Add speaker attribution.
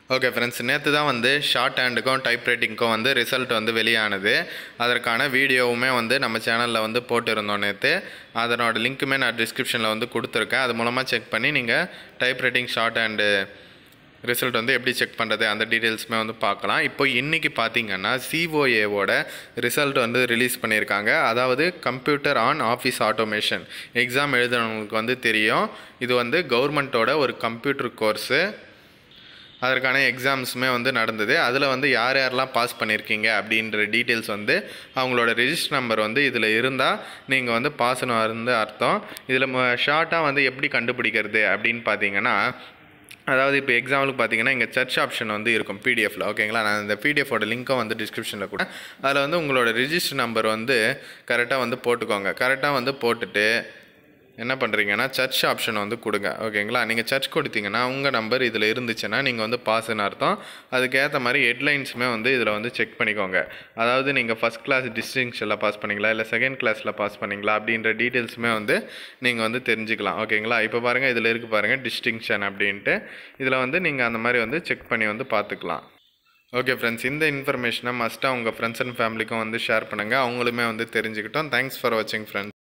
Speaker 1: okay friends நேற்று தான் வந்து ஷார்ட் ஹேண்டுக்கும் டைப் ரைட்டிங்க்கும் வந்து ரிசல்ட் வந்து வெளியானது அதற்கான வீடியோவுமே வந்து நம்ம சேனலில் வந்து போட்டிருந்தோம் நேற்று அதனோட லிங்க்குமே நான் டிஸ்கிரிப்ஷனில் வந்து கொடுத்துருக்கேன் அது மூலமாக செக் பண்ணி நீங்கள் type writing shorthand result வந்து எப்படி செக் பண்ணுறது அந்த டீட்டெயில்ஸுமே வந்து பார்க்கலாம் இப்போ இன்றைக்கி பார்த்தீங்கன்னா சிஓஏவோட ரிசல்ட் வந்து ரிலீஸ் பண்ணியிருக்காங்க அதாவது computer on office automation exam எழுதுனவங்களுக்கு வந்து தெரியும் இது வந்து கவர்மெண்ட்டோட ஒரு கம்ப்யூட்டர் கோர்ஸு அதற்கான எக்ஸாம்ஸுமே வந்து நடந்தது அதில் வந்து யார் யாரெல்லாம் பாஸ் பண்ணியிருக்கீங்க அப்படின்ற டீட்டெயில்ஸ் வந்து அவங்களோட ரெஜிஸ்டர் நம்பர் வந்து இதில் இருந்தால் நீங்கள் வந்து பாஸ்னு வந்து அர்த்தம் இதில் ஷார்ட்டாக வந்து எப்படி கண்டுபிடிக்கிறது அப்படின்னு பார்த்தீங்கன்னா அதாவது இப்போ எக்ஸாம்பிளுக்கு பார்த்தீங்கன்னா இங்கே சர்ச் ஆப்ஷன் வந்து இருக்கும் பிடிஎஃப்ல ஓகேங்களா நான் இந்த பிடிஎஃபோட லிங்க்கும் வந்து டிஸ்கிரிப்ஷனில் கூட அதில் வந்து உங்களோட ரிஜிஸ்டர் நம்பர் வந்து கரெக்டாக வந்து போட்டுக்கோங்க கரெக்டாக வந்து போட்டுட்டு என்ன பண்ணுறீங்கன்னா சர்ச் ஆப்ஷன் வந்து கொடுங்க ஓகேங்களா நீங்கள் சர்ச் கொடுத்தீங்கன்னா உங்கள் நம்பர் இதில் இருந்துச்சுன்னா நீங்கள் வந்து பாஸ்ன்னு அர்த்தம் அதுக்கேற்ற மாதிரி ஹெட்லைன்ஸுமே வந்து இதில் வந்து செக் பண்ணிக்கோங்க அதாவது நீங்கள் ஃபஸ்ட் கிளாஸ் டிஸ்டிங்ஷனில் பாஸ் பண்ணீங்களா இல்லை செகண்ட் கிளாஸில் பாஸ் பண்ணீங்களா அப்படின்ற டீட்டெயில்ஸுமே வந்து நீங்கள் வந்து தெரிஞ்சுக்கலாம் ஓகேங்களா இப்போ பாருங்கள் இதில் இருக்குது பாருங்கள் டிஸ்டிங்ஷன் அப்படின்ட்டு இதில் வந்து நீங்கள் அந்த மாதிரி வந்து செக் பண்ணி வந்து பார்த்துக்கலாம் ஓகே ஃப்ரெண்ட்ஸ் இந்த இன்ஃபர்மேஷனை மஸ்ட்டாக உங்கள் ஃப்ரெண்ட்ஸ் அண்ட் ஃபேமிலிக்கும் வந்து ஷேர் பண்ணுங்கள் அவங்களுமே வந்து தெரிஞ்சுக்கிட்டோம் தேங்க்ஸ் ஃபார் வாட்சிங் ஃப்ரெண்ட்ஸ்